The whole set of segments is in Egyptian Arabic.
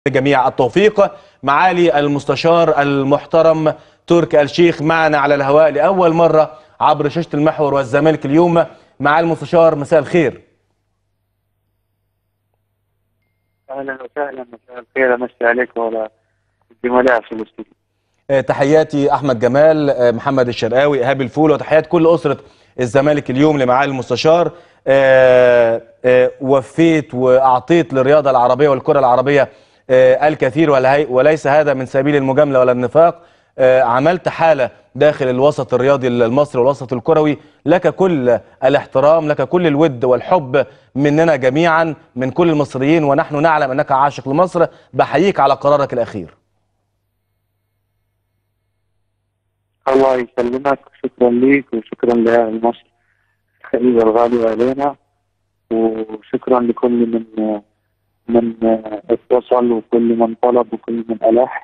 جميع التوفيق معالي المستشار المحترم تركي الشيخ معنا على الهواء لأول مرة عبر شاشة المحور والزمالك اليوم مع المستشار مساء الخير اهلا وسهلا مساء الخير امسي عليك وعلى الزملاء في الاستوديو آه، تحياتي أحمد جمال آه، محمد الشرقاوي إيهاب الفول وتحيات كل أسرة الزمالك اليوم لمعالي المستشار آه، آه، وفيت وأعطيت للرياضة العربية والكرة العربية آه، الكثير ولهي- وليس هذا من سبيل المجاملة ولا النفاق آه، عملت حالة داخل الوسط الرياضي المصري والوسط الكروي لك كل الاحترام لك كل الود والحب مننا جميعا من كل المصريين ونحن نعلم أنك عاشق لمصر بحييك على قرارك الأخير الله يسلمك شكرا ليك وشكرا لاهل مصر الحبيبه الغاليه علينا وشكرا لكل من من اتصل وكل من طلب وكل من الح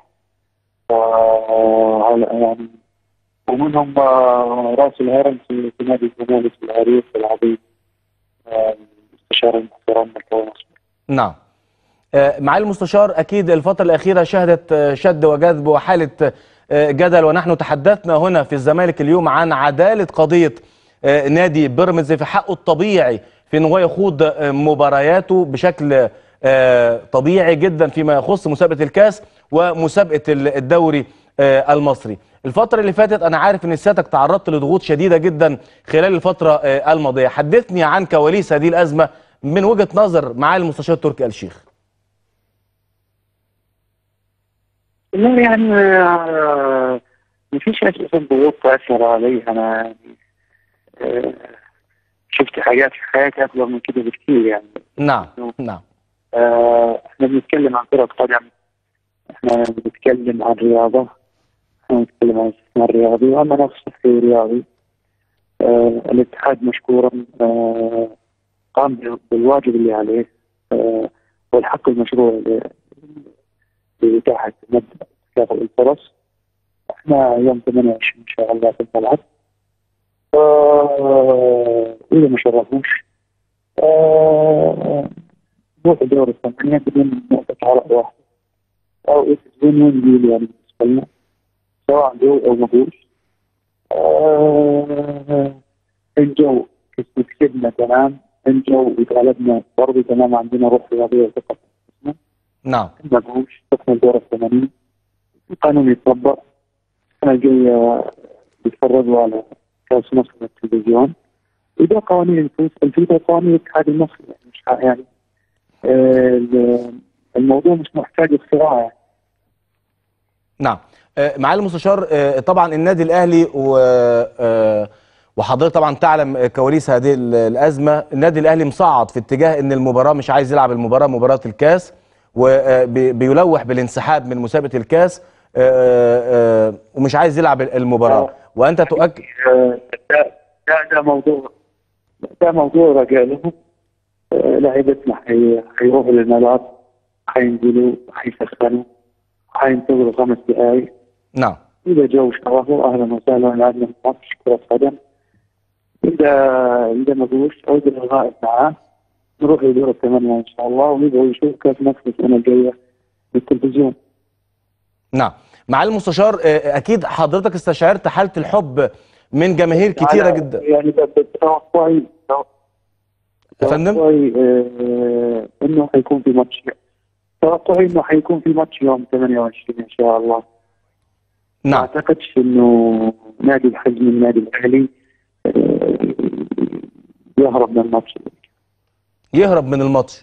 وعلى- يعني ومنهم آه، راس الهرم في في نادي الزمالك العريق العظيم آه، المستشار المحترم مكاوي مصر نعم آه، معالي المستشار أكيد الفترة الأخيرة شهدت آه، شد وجذب وحالة آه، جدل ونحن تحدثنا هنا في الزمالك اليوم عن عدالة قضية آه، نادي بيراميدز في حقه الطبيعي في ان هو يخوض آه، مبارياته بشكل آه، طبيعي جدا فيما يخص مسابقة الكاس ومسابقة ال- الدوري آه، المصري الفترة اللي فاتت أنا عارف أن سيادتك تعرضت لضغوط شديدة جدا خلال الفترة آه، الماضية حدثني عن كواليس هذه الأزمة من وجهة نظر معالي المستشار تركي آل الشيخ لا يعني آه، ما فيش اساسا ضغوط تاثر علي انا يعني آه، شفت حاجات في حياتي اكبر من كده بكثير يعني نعم نعم آه، احنا بنتكلم عن كرة قدم احنا بنتكلم عن رياضة احنا بنتكلم عن استثمار رياضي وانا نفسي في رياضي آه، الاتحاد مشكورا آه، قام بالواجب اللي عليه آه، والحق المشروع ل- لإتاحة مبدأ تكافؤ الفرص احنا يوم 28 ان شاء الله في الملعب آه، اذا ما شرفوش آه، نروح دور الثمانية بدون نقطة عرق واحد أو وين وين ديل يعني بالنسبة لنا سواء جو أو ما جوش آه، الجو كس- كسبنا تمام الجو وتغلبنا برضه تمام عندنا روح رياضية وثقة في أنفسنا. نعم ما جوش تكمل دور الثمانين القانون يتطبق السنة الجاية بيتفرجوا على كأس مصر من التلفزيون وده قوانين الفوز الفيفا قوانين الاتحاد المصري يعني مش ح- يعني آه، ال- الموضوع مش محتاج اختراع يعني. نعم آه، معالي المستشار آه، طبعا النادي الاهلي و آه، وحضرتك طبعا تعلم آه، كواليس هذه ال- الازمه النادي الاهلي مصعد في اتجاه ان المباراه مش عايز يلعب المباراه مباراه الكاس وبيلوح بالانسحاب من مسابقه الكاس آه، آه، ومش عايز يلعب المباراه وانت تؤكد آه، ده ده ده موضوع ده موضوع رجع لهم آه، لعيبتنا حي- حيروحوا للملعب حينزلوا حيسخنوا حينتظروا خمس دقائق نعم إذا جو شرفوا أهلا وسهلا لعبنا ماتش كرة قدم إذا إذا ما جوش أو إذا الغائب معاه نروح لدور الثمانية إن شاء الله ويبغوا يشوف كأس مصر السنة الجاية بالتلفزيون نعم معالي المستشار آه، اكيد حضرتك استشعرت حاله الحب من جماهير كتيره على- جدا يعني ب- ب- توقعي يا فندم؟ توقعي آه، إنه حيكون في ماتش توقعي إنه حيكون في ماتش يوم 28 إن شاء الله ما نعم أعتقدش إنه نادي بحجم النادي الأهلي آه، يهرب من الماتش يهرب من الماتش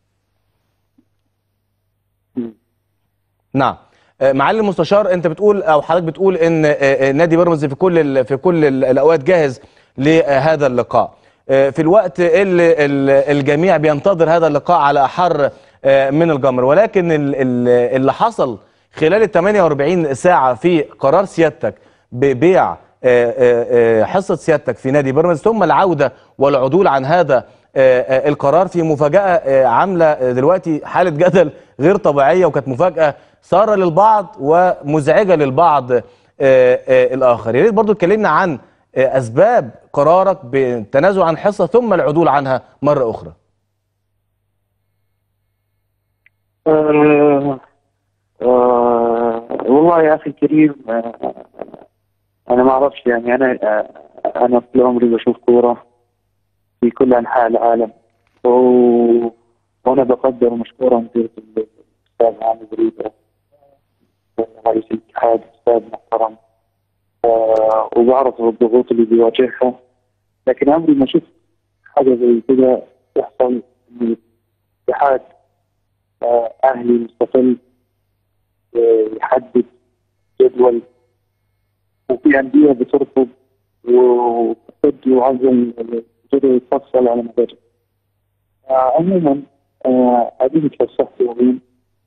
مم. نعم آه، معالي المستشار انت بتقول او حضرتك بتقول ان آه، آه، نادي بيراميدز في كل ال- في كل ال- الاوقات جاهز لهذا اللقاء آه، في الوقت اللي ال- الجميع بينتظر هذا اللقاء على احر آه، من الجمر ولكن ال- ال- اللي حصل خلال ال 48 ساعه في قرار سيادتك ببيع آه، آه، آه، حصه سيادتك في نادي بيراميدز ثم العوده والعدول عن هذا آه، آه، القرار في مفاجاه آه، عامله آه، دلوقتي حاله جدل غير طبيعيه وكانت مفاجاه ساره للبعض ومزعجه للبعض آه، آه، الاخر يا ريت برضو اتكلمنا عن آه، اسباب قرارك بالتنازل عن حصه ثم العدول عنها مره اخرى آه آه والله يا اخي الكريم آه انا ما اعرفش يعني انا آه انا طول عمري بشوف كوره في كل انحاء العالم و... وانا بقدر مشكورا في الاستاذ عامر بريده رئيس الاتحاد استاذ محترم آه وبعرف الضغوط اللي بيواجهها لكن عمري ما شفت حاجه زي كده تحصل ان الاتحاد آه اهلي مستقل آه يحدد جدول وفي انديه بترفض وتحد وعزم الجدول يتفصل على مدار آه عموما آه اديني اتفسحت يومين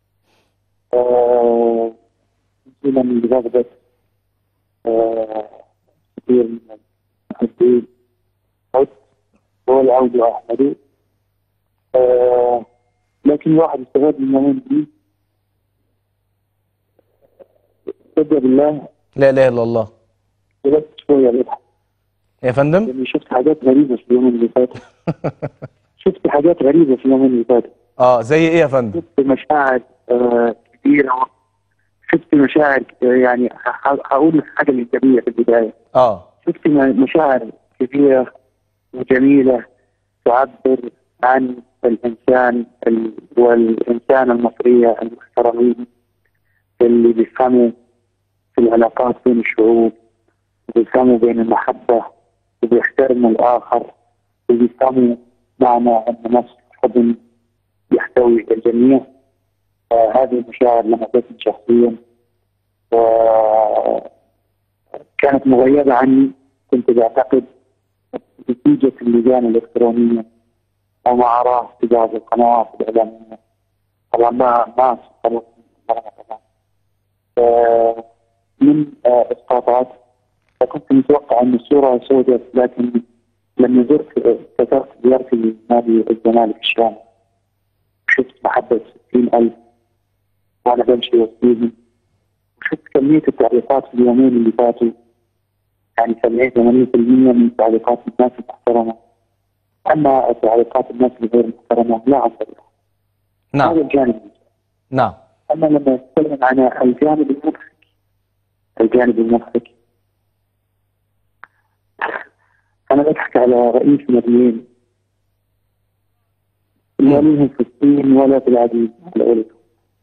آه نزولا من رغبة آه كثير من المحبين عدت هو العودة أحمد آه لكن الواحد استفاد من اليومين دي صدق بالله لا اله الا الله جلست شوية بضحك يا فندم لأني شفت حاجات غريبة في اليومين اللي فاتوا شفت حاجات غريبة في اليومين اللي فاتوا اه زي ايه يا فندم شفت مشاعر آه كبيرة شفت مشاعر آه، يعني ه- هقول حاجة إيجابية في البداية اه شفت م- مشاعر كبيرة وجميلة تعبر عن الإنسان ال- والإنسان المصرية المحترمين اللي بيفهموا في العلاقات بين الشعوب وبيفهموا بين المحبة وبيحترموا الآخر وبيفهموا معنى أن نفس الحضن يحتوي الجميع آه، هذه المشاعر لمستني شخصيا وكانت مغيبة عني كنت بعتقد نتيجة اللجان الإلكترونية وما أراه في بعض القنوات الإعلامية طبعا ما ما أصدقت طبعا آه، من آه، إسقاطات فكنت متوقع أن الصورة سوداء لكن لما زرت كثرت زيارتي لنادي الزمالك الشام شفت محبة 60000 وأنا بمشي وسطيهم وشفت كمية التعليقات في اليومين اللي فاتوا يعني 70 80% من تعليقات الناس المحترمة أما تعليقات الناس الغير محترمة لا أنصرها هذا نعم الجانب نعم أما لما نتكلم عن الجانب المضحك الجانب المضحك أنا بضحك على رئيس ناديين لا منهم في الصين ولا في العديد على قولتهم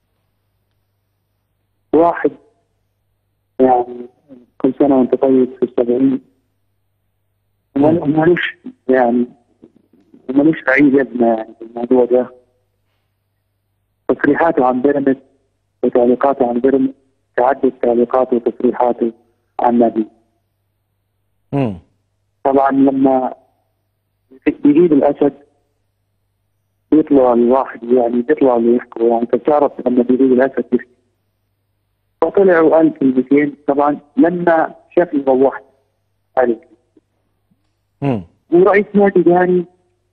واحد يعني كل سنة وأنت طيب في السبعين وما- ومالوش يعني ومالوش أي لازمة يعني في الموضوع ده تصريحاته عن بيراميدز وتعليقاته عن بيراميدز تعدد تعليقاته وتصريحاته عن نادي مم. طبعا لما بيجيب الاسد بيطلع الواحد يعني بيطلع اللي يحكوا يعني انت بتعرف لما بيجيب الاسد يحكي فطلع وقال كلمتين طبعا لما شاف واحد قال مم. ورئيس نادي ثاني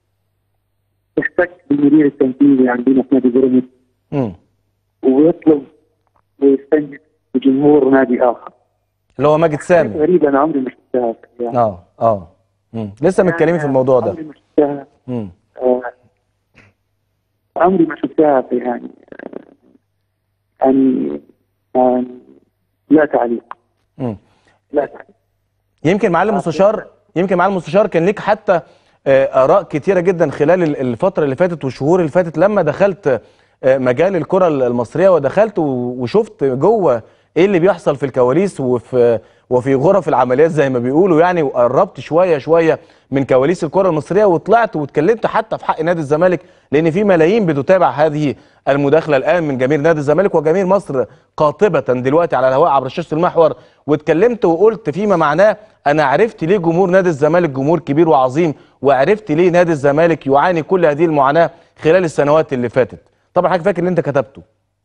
احتك بالمدير التنفيذي عندنا في نادي بيراميدز مم. ويطلب ويستنجد بجمهور نادي اخر اللي هو ماجد سامي غريبه انا عمري ما شفتها يعني اه اه مم. لسه متكلمين في الموضوع ده عمري ما شفتها مم. آه، عمري ما شفتها في يعني آه، يعني آه، لا تعليق مم. لا تعليق يمكن معالي المستشار يمكن معالي المستشار كان ليك حتى آه، اراء كتيره جدا خلال ال- الفتره اللي فاتت والشهور اللي فاتت لما دخلت آه، مجال الكره المصريه ودخلت و- وشفت جوه ايه اللي بيحصل في الكواليس وفي وفي غرف العمليات زي ما بيقولوا يعني وقربت شويه شويه من كواليس الكره المصريه وطلعت واتكلمت حتى في حق نادي الزمالك لان في ملايين بتتابع هذه المداخله الان من جماهير نادي الزمالك وجماهير مصر قاطبه دلوقتي على الهواء عبر شاشه المحور واتكلمت وقلت فيما معناه انا عرفت ليه جمهور نادي الزمالك جمهور كبير وعظيم وعرفت ليه نادي الزمالك يعاني كل هذه المعاناه خلال السنوات اللي فاتت طبعا حضرتك فاكر اللي انت كتبته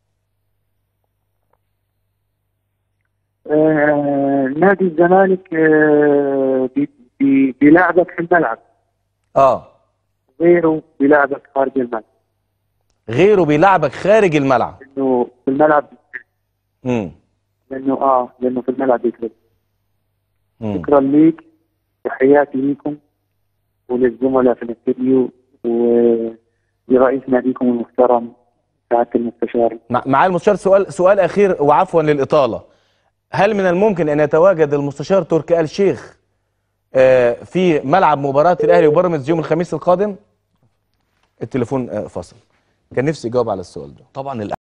آه، نادي الزمالك آه، بي- بي- بيلعبك في الملعب اه غيره بيلعبك خارج الملعب غيره بيلعبك خارج الملعب لانه في الملعب امم لانه اه لانه في الملعب بيكذب امم شكرا ليك تحياتي ليكم وللزملاء في الاستديو ولرئيس ناديكم المحترم سعاده المستشار مع- معالي المستشار سؤال سؤال اخير وعفوا للاطاله هل من الممكن ان يتواجد المستشار تركي آل شيخ آه، في ملعب مباراه الاهلي وبيراميدز يوم الخميس القادم التليفون آه، فصل كان نفسي اجاوب على السؤال ده طبعا